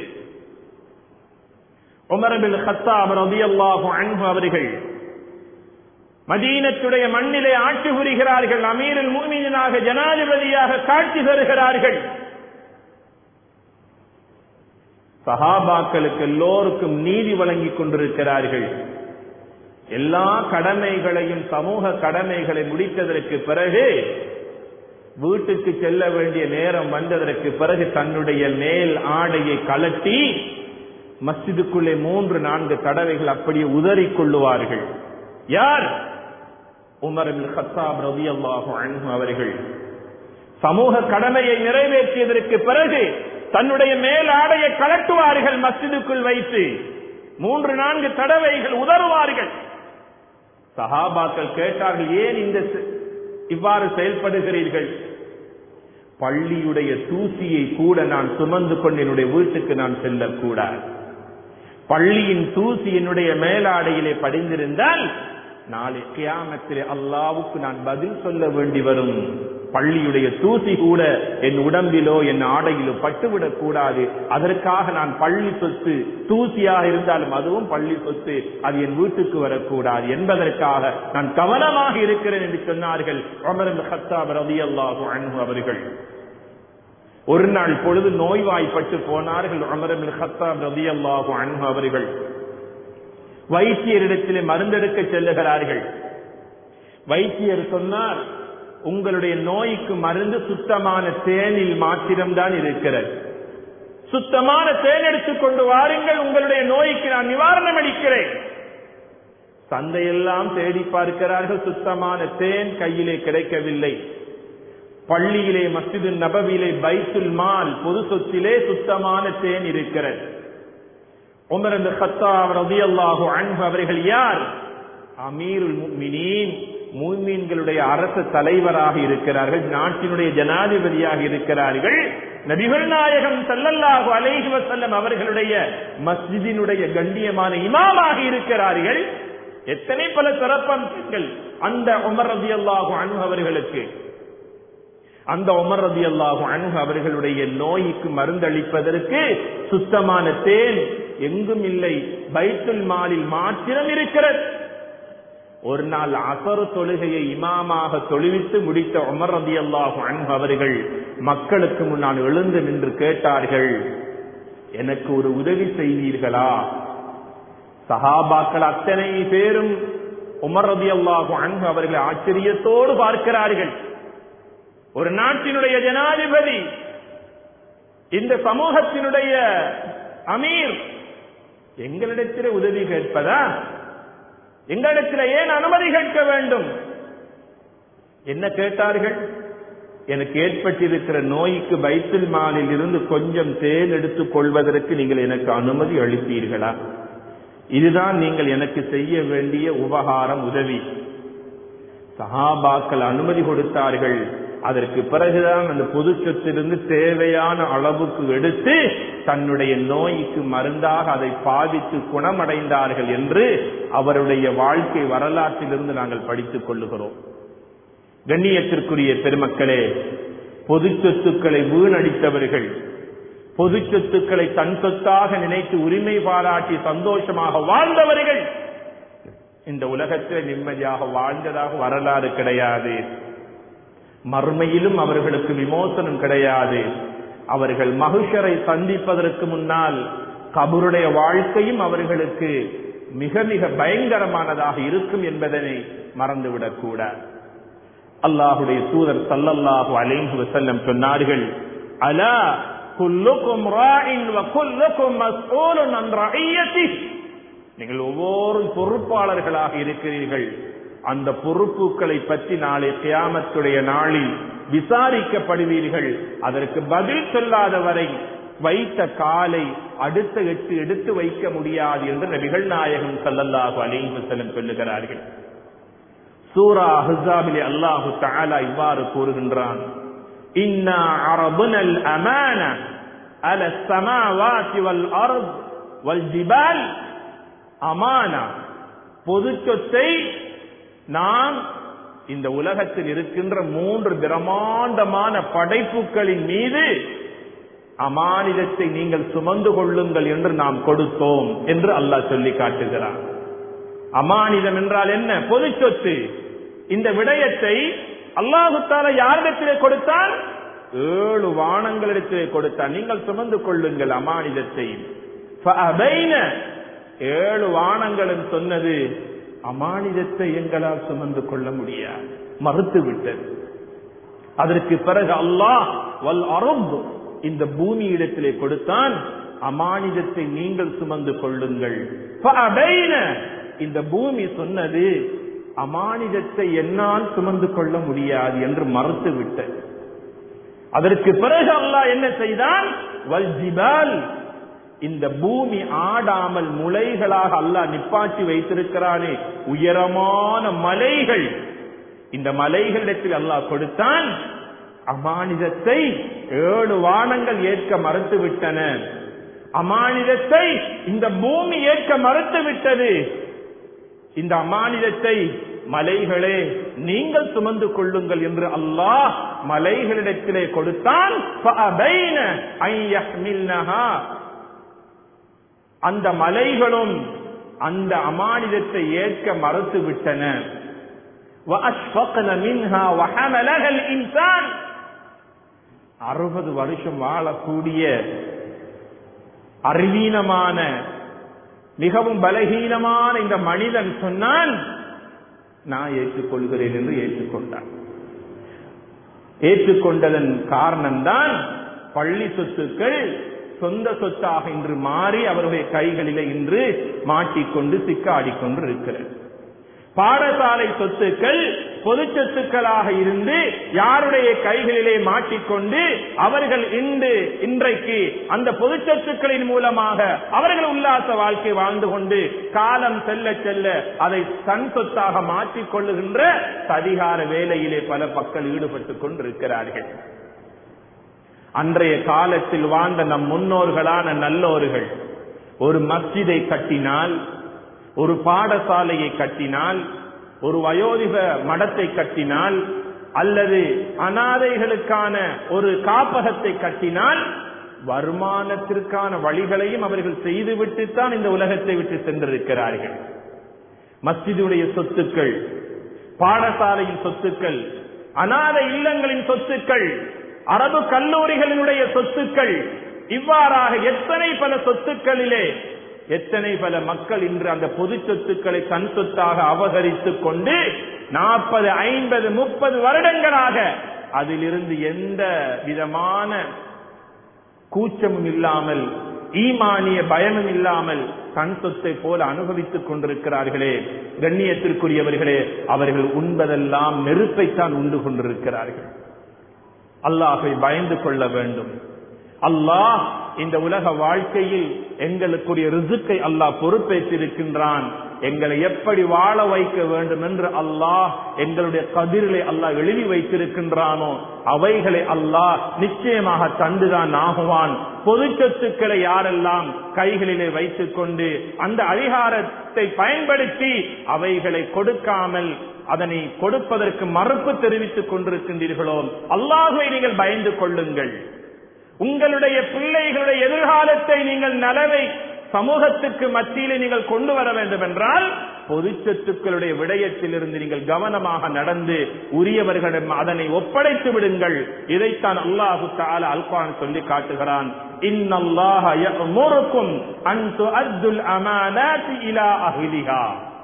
Speaker 1: உமரபில் ஹத்தாப் ரதியல்லாஹு அன்ஹு அவர்கள் மதீனத்துடைய மண்ணிலே ஆட்சி புரிகிறார்கள் அமீரில் மூமினாக ஜனாதிபதியாக காட்சி தருகிறார்கள் சஹாபாக்களுக்கு எல்லோருக்கும் நீதி வழங்கிக் கொண்டிருக்கிறார்கள் எல்லா கடமைகளையும் சமூக கடமைகளை முடித்ததற்கு பிறகு வீட்டுக்கு செல்ல வேண்டிய நேரம் வந்ததற்கு பிறகு தன்னுடைய மேல் ஆடையை கலட்டி மஸ்ஜிதுக்குள்ளே மூன்று நான்கு தடவைகள் அப்படியே உதறிக் கொள்ளுவார்கள் யார் உமர் ஹத்தாப் ரவி அல்லாஹு அன்ஹு அவர்கள் சமூக கடமையை நிறைவேற்றியதற்கு பிறகு தன்னுடைய மேல் ஆடையை கலட்டுவார்கள் மஸ்ஜிதுக்குள் வைத்து மூன்று நான்கு தடவைகள் உதறுவார்கள் சஹாபாக்கள் கேட்டார்கள் ஏன் இந்த இவ்வாறு செயல்படுகிறீர்கள் பள்ளியுடைய தூசியை கூட நான் சுமந்து கொண்டு என்னுடைய வீட்டுக்கு நான் செல்லக்கூடாது பள்ளியின் தூசி என்னுடைய மேலாடையிலே படிந்திருந்தால் நாளை கியாமத்திலே அல்லாவுக்கு நான் பதில் சொல்ல வேண்டி வரும் பள்ளியுடைய தூசி கூட என் உடம்பிலோ என் ஆடையிலோ பட்டுவிடக் கூடாது அதற்காக நான் பள்ளி சொத்து தூசியாக இருந்தாலும் அதுவும் பள்ளி சொத்து அது என் வீட்டுக்கு வரக்கூடாது என்பதற்காக நான் கவனமாக இருக்கிறேன் என்று சொன்னார்கள் அமர் ஹத்தாப் ரதியல்லாஹு அன்ஹு அவர்கள் ஒரு நாள் பொழுது நோய்வாய்ப்பட்டு போனார்கள் அமர் ஹத்தாப் ரதியல்லாஹு அன்ஹு அவர்கள் வைத்தியரிடத்திலே மருந்தெடுக்க செல்லுகிறார்கள் வைத்தியர் சொன்னார் உங்களுடைய நோய்க்கு மருந்து சுத்தமான தேனில் மாத்திரம்தான் இருக்கிறது சுத்தமான தேன் எடுத்துக் கொண்டு வாருங்கள் உங்களுடைய நோய்க்கு நான் நிவாரணம் அளிக்கிறேன் சந்தையெல்லாம் தேடி பார்க்கிறார்கள் சுத்தமான தேன் கையிலே கிடைக்கவில்லை பள்ளியிலே மஸ்ஜிது நபவிலே பைத்துல் மால் பொது சொத்திலே சுத்தமான தேன் இருக்கிறது உமர் அந்த ஹத்தாப் ரதியல்லாஹு அன்பு அவர்கள் யார் அமீருல் முஃமினீன் மூமீன்களுடைய அரசு தலைவராக இருக்கிறார்கள் நாட்டினுடைய ஜனாதிபதியாக இருக்கிறார்கள் நபிகள் நாயகம் சல்லல்லாஹு அலைஹி வஸல்லம் அவர்களுடைய மஸ்ஜிதினுடைய கண்ணியமான இமாமாக இருக்கிறார்கள் எத்தனை பல சிறப்பம்சங்கள் அந்த உமர் ரதியல்லாஹு அன்பு அவர்களுக்கு அந்த உமர் ரதி அல்லாஹு அணுகு அவர்களுடைய நோய்க்கு மருந்தளிப்பதற்கு சுத்தமான தேன் எங்கும் இல்லை பைத்துல் மாலில் மாத்திரம் இருக்கிறது ஒரு நாள் அசரு தொழுகையை இமாமாக தொழுவித்து முடித்த உமர் ரதி அல்லாஹு அன்பு அவர்கள் மக்களுக்கு முன்னால் எழுந்து நின்று கேட்டார்கள் எனக்கு ஒரு உதவி செய்வீர்களா சஹாபாக்கள் அத்தனை பேரும் உமர் ரதி அல்லாஹு அன்பு அவர்களை ஆச்சரியத்தோடு பார்க்கிறார்கள் ஒரு நாட்டினுடைய ஜனாதிபதி இந்த சமூகத்தினுடைய அமீர் எங்களிடத்தில் உதவி கேட்பதா எங்களிடத்தில் ஏன் அனுமதி கேட்க வேண்டும் என்ன கேட்டார்கள் எனக்கு ஏற்பட்டிருக்கிற நோய்க்கு பைத்துல் மாலில் இருந்து கொஞ்சம் தேன் எடுத்துக் கொள்வதற்கு நீங்கள் எனக்கு அனுமதி அளிப்பீர்களா இதுதான் நீங்கள் எனக்கு செய்ய வேண்டிய உபகாரம் உதவி சஹாபாக்கள் அனுமதி கொடுத்தார்கள் அதற்கு பிறகுதான் அந்த பொது சொத்திலிருந்து தேவையான அளவுக்கு எடுத்து தன்னுடைய நோய்க்கு மருந்தாக அதை பாதித்து குணமடைந்தார்கள் என்று அவருடைய வாழ்க்கை வரலாற்றிலிருந்து நாங்கள் படித்துக் கொள்ளுகிறோம் கண்ணியத்திற்குரிய பெருமக்களே பொது சொத்துக்களை வீணடித்தவர்கள் பொது சொத்துக்களை தன் சொத்தாக நினைத்து உரிமை பாராட்டி சந்தோஷமாக வாழ்ந்தவர்கள் இந்த உலகத்தில் நிம்மதியாக வாழ்ந்ததாக வரலாறு கிடையாது மறுமையிலும் அவர்களுக்கு விமோசனம் கிடையாது அவர்கள் மகுஷரை சந்திப்பதற்கு முன்னால் கபருடைய வாழ்க்கையும் அவர்களுக்கு மிக மிக பயங்கரமானதாக இருக்கும் என்பதனை மறந்துவிடக் கூடாது அல்லாஹுடைய தூதர் சல்லல்லாஹு அலைஹி வஸல்லம் சொன்னார்கள் அலா குல்லுக்கும் ராஇன் வ குல்லுக்கும் மஸ்ஊலுன் அன் ரஇயத்திஹ் நீங்கள் ஒவ்வொரு பொறுப்பாளர்களாக இருக்கிறீர்கள் அந்த பொறுப்புகளை பற்றி நாளை கியாமத்துடைய நாளில் விசாரிக்கப்படுவீர்கள் அதற்கு பதில் சொல்லாத வரை வைத்த காலை அடுத்த எட்டு எடுத்து வைக்க முடியாது என்று நபிகள் நாயகம் சல்லல்லாஹு அலைஹி வஸல்லம் சொல்லுகிறார்கள் சூரா அஹ்ஸாபிலே அல்லாஹு தஆலா இவ்வாறு கூறுகின்றான் இன்னா அரபுனல் அமான அல ஸமாவாதி வல் அர்த் வல் ஜிபால் அமானா பொது சொத்தை நாம் இந்த உலகத்தில் இருக்கின்ற மூன்று பிரமாண்டமான படைப்புகளின் மீது அமானிதத்தை நீங்கள் சுமந்து கொள்ளுங்கள் என்று நாம் கொடுத்தோம் என்று அல்லாஹ் சொல்லி காட்டுகிறார் அமானிதம் என்றால் என்ன பொது சொத்து இந்த விடயத்தை அல்லாஹுத்தால யாரிடத்திலே கொடுத்தான் ஏழு வானங்களிடத்திலே கொடுத்தான் நீங்கள் சுமந்து கொள்ளுங்கள் அமானிதத்தை ஃபஅபைன ஏழு வானங்களும் சொன்னது அமானிதத்தை எங்களால் சுமந்து கொள்ள முடியாது மறுத்து விட்டது அதற்கு பிறகு அல்லாஹ் வல் அரப் இந்த பூமி இடத்திலே கொடுத்தான் அமானிதத்தை நீங்கள் சுமந்து கொள்ளுங்கள் ஃபஅபைன இந்த பூமி சொன்னது அமானிதத்தை என்னால் சுமந்து கொள்ள முடியாது என்று மறுத்து விட்டது அதற்கு பிறகு அல்லாஹ் என்ன செய்தான் வல் ஜிபால் இந்த பூமி ஆடாமல் முளைகளாக அல்லாஹ் நிப்பாட்டி வைத்திருக்கிறானே உயரமான மலைகள் இந்த மலைகளிடத்தில் அல்லாஹ் கொடுத்தான் அமானிதத்தை ஏழு வானங்கள் ஏற்க மறுத்து விட்டன அமானிதத்தை இந்த பூமி ஏற்க மறுத்து விட்டது இந்த அமானிதத்தை மலைகளே நீங்கள் சுமந்து கொள்ளுங்கள் என்று அல்லாஹ் மலைகளிடத்திலே கொடுத்தான் فَأَبَيْنَ أَن يَحْمِلْنَهَا அந்த மலைகளும் அந்த அமானிதத்தை ஏற்க மறுத்து விட்டன وَأَشْفَقْنَ مِنْهَا وَحَمَلَهَا الْإِنسَانُ அறுபது வருஷம் வாழக்கூடிய அறிவீனமான மிகவும் பலகீனமான இந்த மனிதன் சொன்னான் நான் ஏற்றுக்கொள்கிறேன் என்று ஏற்றுக்கொண்டான் ஏற்றுக்கொண்டதன் காரணம்தான் பள்ளி சொத்துக்கள் சொந்த சொத்தாக இன்று மாறி அவருடைய கைகளிலே இன்று மாட்டிக்கொண்டு சிக்காடிக்கொண்டு இருக்கிறது பாடசாலை சொத்துக்கள் பொது சொத்துக்களாக இருந்து யாருடைய கைகளிலே மாட்டிக்கொண்டு அவர்கள் இன்று இன்றைக்கு அந்த பொது சொத்துக்களின் மூலமாக அவர்கள் உல்லாச வாழ்க்கை வாழ்ந்து கொண்டு காலம் செல்ல செல்ல அதை தன் சொத்தாக மாற்றிக் கொள்ளுகின்ற அதிகார வேலையிலே பல மக்கள் ஈடுபட்டுக் கொண்டிருக்கிறார்கள் அன்றைய காலத்தில் வாழ்ந்த நம் முன்னோர்களான நல்லோர்கள் ஒரு மஸ்ஜிதை கட்டினால் ஒரு பாடசாலையை கட்டினால் ஒரு வயோதிக மடத்தை கட்டினால் அல்லது அனாதைகளுக்கான ஒரு காப்பகத்தை கட்டினால் வருமானத்திற்கான வழிகளையும் அவர்கள் செய்துவிட்டுத்தான் இந்த உலகத்தை விட்டு சென்றிருக்கிறார்கள் மஸ்ஜிதுடைய சொத்துக்கள் பாடசாலையின் சொத்துக்கள் அனாதை இல்லங்களின் சொத்துக்கள் அரபு கல்லூரிகளினுடைய சொத்துக்கள் இவ்வாறாக எத்தனை பல சொத்துக்களிலே எத்தனை பல மக்கள் இன்று அந்த பொது சொத்துக்களை தன் சொத்தாக அபகரித்துக் கொண்டு நாற்பது ஐம்பது முப்பது வருடங்களாக அதிலிருந்து எந்த விதமான கூச்சமும் இல்லாமல் ஈமானிய பயமும் இல்லாமல் தன் சொத்தை போல அனுபவித்துக் கொண்டிருக்கிறார்களே கண்ணியத்திற்குரியவர்களே அவர்கள் உண்பதெல்லாம் நெருப்பைத்தான் உண்டு கொண்டிருக்கிறார்கள் அல்லாஹை பயந்து கொள்ள வேண்டும் அல்லாஹ் இந்த உலக வாழ்க்கையில் எங்களுக்குரிய ரிசுக்கை அல்லாஹ் பொறுப்பேற்றிருக்கின்றான் எங்களை எப்படி வாழ வைக்க வேண்டும் என்று அல்லாஹ் எங்களுடைய கதிரிலே அல்லாஹ் எழுதி வைத்திருக்கின்றானோ அவைகளை அல்லாஹ் நிச்சயமாக தந்துதான் ஆகுவான் பொது சொத்துக்களை யாரெல்லாம் கைகளிலே வைத்துக் கொண்டு அந்த அதிகாரத்தை பயன்படுத்தி அவைகளை கொடுக்காமல் அதனை கொடுப்பதற்கு மறுப்பு தெரிவித்துக் கொண்டிருக்கின்றீர்களோ அல்லாஹை நீங்கள் பயந்து கொள்ளுங்கள் உங்களுடைய பிள்ளைகளுடைய எதிர்காலத்தை நீங்கள் நலவை சமூகத்துக்கு மத்தியிலே நீங்கள் கொண்டு வர வேண்டும் என்றால் பொது சொத்துக்களுடைய விடயத்திலிருந்து நீங்கள் கவனமாக நடந்து உரியவர்களிடம் அதனை ஒப்படைத்து விடுங்கள் இதைத்தான் அல்லாஹு தால அல்குவான் சொல்லி காட்டுகிறான் இன்னல்லாஹ யஅமுருக்கும் அன் துஅத்துல் அமானாத்தி இலா அஹ்லிஹா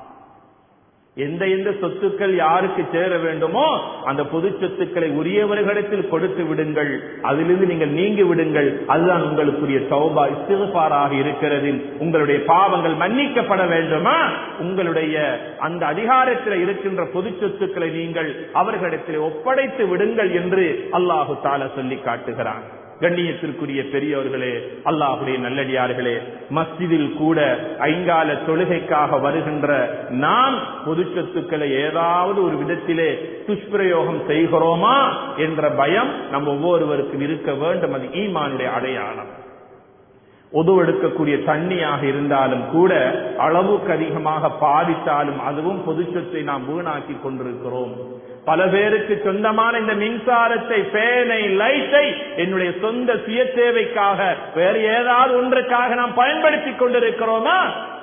Speaker 1: எந்த எந்த சொத்துக்கள் யாருக்கு சேர வேண்டுமோ அந்த பொது சொத்துக்களை உரியவர்களிடத்தில் கொடுத்து விடுங்கள் அதிலிருந்து நீங்கள் நீங்கி விடுங்கள் அதுதான் உங்களுக்குரிய சௌபா இஸ்திஃபாராக இருக்கிறது உங்களுடைய பாவங்கள் மன்னிக்கப்பட வேண்டுமா உங்களுடைய அந்த அதிகாரத்தில் இருக்கின்ற பொது சொத்துக்களை நீங்கள் அவர்களிடத்தில் ஒப்படைத்து விடுங்கள் என்று அல்லாஹு தால சொல்லி காட்டுகிறான் கண்ணியத்திற்குரிய பெரியவர்களே அல்லாஹுடைய நல்லடியார்களே மஸ்ஜிதில் கூட ஐங்கால தொழுகைக்காக வருகின்ற நாம் பொது சொத்துக்களை ஏதாவது ஒரு விதத்திலே துஷ்பிரயோகம் செய்கிறோமா என்ற பயம் நம் ஒவ்வொருவருக்கும் இருக்க வேண்டும் அது ஈமானுடைய அடையாளம் உதவெடுக்கக்கூடிய தண்ணியாக இருந்தாலும் கூட அளவுக்கு அதிகமாக பாதித்தாலும் அதுவும் பொது சொத்தை நாம் வீணாக்கி கொண்டிருக்கிறோம் பல பேருக்கு சொந்தமான இந்த மின்சாரத்தை பேனை லைட்டை என்னுடைய சொந்த சுய தேவைக்காக வேறு ஏதாவது ஒன்றுக்காக நாம் பயன்படுத்திக் கொண்டிருக்கிறோமா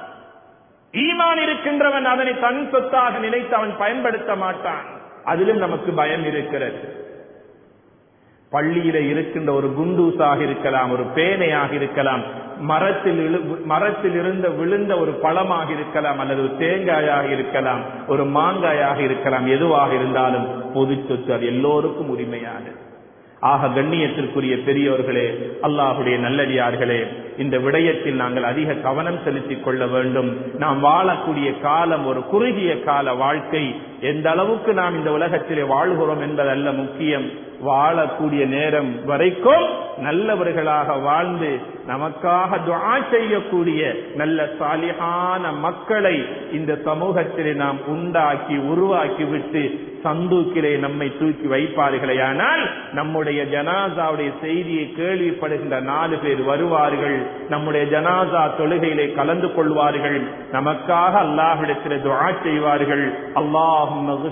Speaker 1: ஈமான் இருக்கின்றவன் அதனை தன் சொத்தாக நினைத்து அவன் பயன்படுத்த மாட்டான் அதிலும் நமக்கு பயம் இருக்கிறது பள்ளியில இருக்கின்ற ஒரு குண்டூசாக இருக்கலாம் ஒரு பேனையாக இருக்கலாம் மரத்தில் மரத்தில் இருந்த விழுந்த ஒரு பழமாக இருக்கலாம் அல்லது ஒரு தேங்காயாக இருக்கலாம் ஒரு மாங்காயாக இருக்கலாம் எதுவாக இருந்தாலும் பொது சொத்து அது எல்லோருக்கும் உரிமையானது ஆக கண்ணியத்திற்குரிய பெரியோர்களே அல்லாஹுடைய நல்லடியார்களே இந்த விடயத்தில் நாங்கள் அதிக கவனம் செலுத்திக் கொள்ள வேண்டும் நாம் வாழக்கூடிய காலம் ஒரு குறுகிய கால வாழ்க்கை எந்த அளவுக்கு நாம் இந்த உலகத்திலே வாழ்கிறோம் என்பதல்ல முக்கியம் வாழக்கூடிய நேரம் வரைக்கும் நல்லவர்களாக வாழ்ந்து நமக்காக துஆ செய்யக்கூடிய நல்ல சாலிகான மக்களை இந்த சமூகத்திலே நாம் உண்டாக்கி உருவாக்கி விட்டு சந்தூக்கிலே நம்மை தூக்கி வைப்பார்களே ஆனால் நம்முடைய ஜனாசாவுடைய செய்தியை கேள்விப்படுகின்ற நாலு பேர் வருவார்கள் நம்முடைய ஜனாசா தொழுகையிலே கலந்து கொள்வார்கள் நமக்காக அல்லாஹிடத்தில் துஆ செய்வார்கள் அல்லாஹும்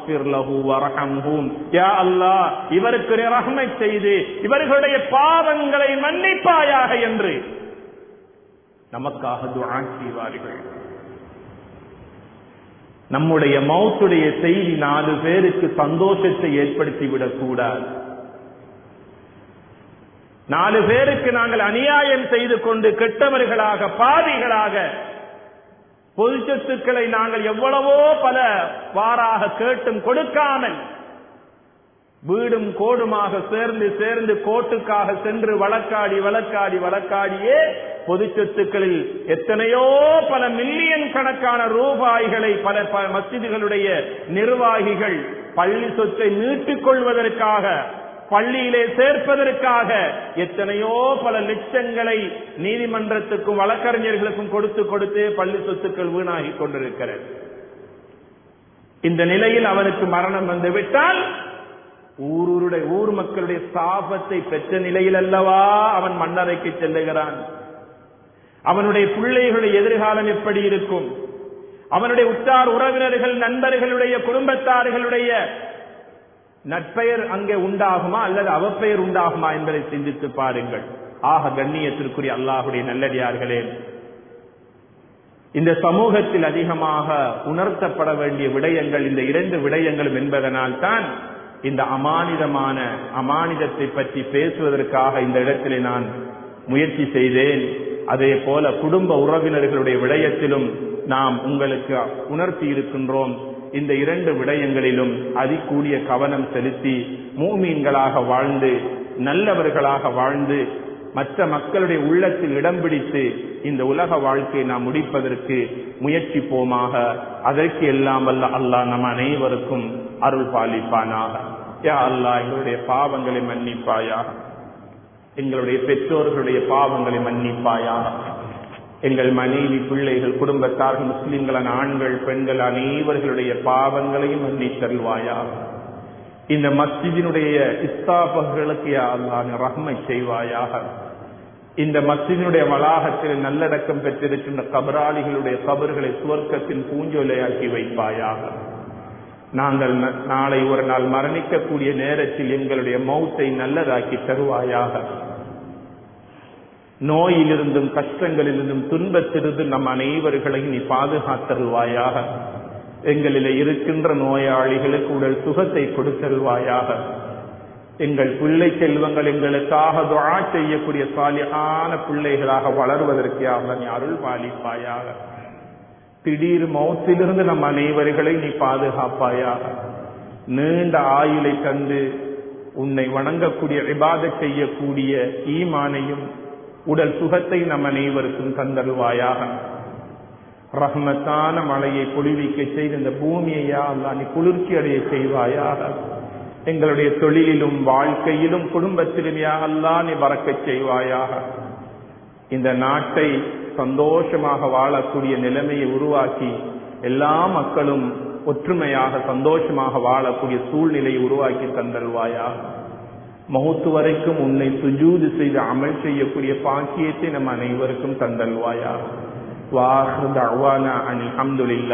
Speaker 1: யா அல்லாஹ் இவருக்கு ரஹ்மை செய்து இவர்களுடைய பாவங்களை மன்னிப்பாயாக என்று நமக்காக துஆ செய்வார்கள் நம்முடைய மௌத்துடைய செய்தி நாலு பேருக்கு சந்தோஷத்தை ஏற்படுத்திவிடக் கூடாது நாலு பேருக்கு நாங்கள் அநியாயம் செய்து கொண்டு கெட்டவர்களாக பாவிகளாக பொது சொத்துக்களை நாங்கள் எவ்வளவோ பல வாராக கேட்டும் கொடுக்காமல் வீடும் கோடுமாக சேர்ந்து சேர்ந்து கோட்டுக்காக சென்று வழக்காடி வழக்காடி வழக்காடியே பொது சொத்துக்களில் எத்தனையோ பல மில்லியன் கணக்கான ரூபாய்களை பல மசிதிகளுடைய நிர்வாகிகள் பள்ளி சொத்தை மீட்டுக் கொள்வதற்காக பள்ளியிலே சேர்ப்பதற்காக எத்தனையோ பல லட்சங்களை நீதிமன்றத்துக்கும் வழக்கறிஞர்களுக்கும் கொடுத்து கொடுத்து பள்ளி சொத்துக்கள் வீணாகி கொண்டிருக்கிறது இந்த நிலையில் அவனுக்கு மரணம் வந்துவிட்டால் ஊருடைய ஊர் மக்களுடைய சாபத்தை பெற்ற நிலையில் அல்லவா அவன் மன்னரைக்கு செல்லுகிறான் அவனுடைய பிள்ளைகளுடைய எதிர்காலம் எப்படி இருக்கும் அவனுடைய உற்றார் உறவினர்கள் நண்பர்களுடைய குடும்பத்தார்களுடைய நட்பெயர் அங்கே உண்டாகுமா அல்லது அவப்பெயர் உண்டாகுமா என்பதை சிந்தித்து பாருங்கள் ஆக கண்ணியத்திற்குரிய அல்லாஹுடைய நல்லடியார்களே இந்த சமூகத்தில் அதிகமாக உணர்த்தப்பட வேண்டிய விடயங்கள் இந்த இரண்டு விடயங்களும் என்பதனால் தான் இந்த அமானிதமான அமானிதத்தை பற்றி பேசுவதற்காக இந்த இடத்திலே நான் முயற்சி செய்தேன் அதே போல குடும்ப உறவினர்களுடைய விடயத்திலும் நாம் உங்களுக்கு உணர்த்தி இருக்கின்றோம் இந்த இரண்டு விடயங்களிலும் அதிகூடிய கவனம் செலுத்தி மூமீன்களாக வாழ்ந்து நல்லவர்களாக வாழ்ந்து மற்ற மக்களுடைய உள்ளத்தில் இடம் பிடித்து இந்த உலக வாழ்க்கையை நாம் முடிப்பதற்கு முயற்சிப்போமாக அதற்கு எல்லாம் வல்ல அல்லாஹ் நம் அனைவருக்கும் அருள் பாலிப்பானாக யா அல்லாஹ் எங்களுடைய பாவங்களை மன்னிப்பாயாக எங்களுடைய பெற்றோர்களுடைய பாவங்களை மன்னிப்பாயாக எங்கள் மனைவி பிள்ளைகள் குடும்பத்தார்கள் முஸ்லிம்களான ஆண்கள் பெண்கள் அனைவர்களுடைய பாவங்களையும் மன்னித்தருள்வாயாக இந்த மஸ்ஜிதினுடைய இஸ்தாபர்களுக்கு அல்லாஹ் ரஹ்மை செய்வாயாக இந்த மஸ்ஜிதினுடைய வளாகத்தில் நல்லடக்கம் பெற்றிருக்கின்ற கபராளிகளுடைய கபர்களை சுவர்க்கத்தின் பூஞ்சொலையாக்கி வைப்பாயாக நாங்கள் நாளை ஒரு நாள் மரணிக்கக்கூடிய நேரத்தில் எங்களுடைய மௌத்தை நல்லதாக்கி தருவாயாக நோயிலிருந்தும் கஷ்டங்களிலிருந்தும் துன்பத்திலிருந்தும் நம் அனைவர்களையும் நீ பாதுகாத்தருள்வாயாக எங்களிலே இருக்கின்ற நோயாளிகளுக்கு உடல் சுகத்தை கொடுத்தருள்வாயாக எங்கள் பிள்ளை செல்வங்கள் எங்களுக்காக துவா செய்யக்கூடிய சாலியான பிள்ளைகளாக வளர்வதற்காக நீ அருள் பாலிப்பாயாக திடீர் மௌத்திலிருந்து நம் அனைவர்களை நீ பாதுகாப்பாயாக நீண்ட ஆயுளை தந்து உன்னை வணங்கக்கூடிய விவாத செய்யக்கூடிய ஈமானையும் உடல் சுகத்தை நம் அனைவருக்கும் தந்தருவாயாக ரஹ்மத்தான மழையை பொழிவிக்க செய்த இந்த பூமியையா அல்லா நீ குளிர்ச்சி அடைய செய்வாயாக எங்களுடைய தொழிலிலும் வாழ்க்கையிலும் குடும்பத்திலும் யா அல்லா நீ பறக்க செய்வாயாக இந்த நாட்டை சந்தோஷமாக வாழக்கூடிய நிலைமையை உருவாக்கி எல்லா மக்களும் ஒற்றுமையாக சந்தோஷமாக வாழக்கூடிய சூழ்நிலையை உருவாக்கி தந்தல்வாயாக மௌத்து வரைக்கும் உன்னை சுஜூது செய்து அமல் செய்யக்கூடிய பாக்கியத்தை நம் அனைவருக்கும் தந்தல்வாயாக வாஹ் தஅவானா அனில் ஹம்துலில்லாஹ்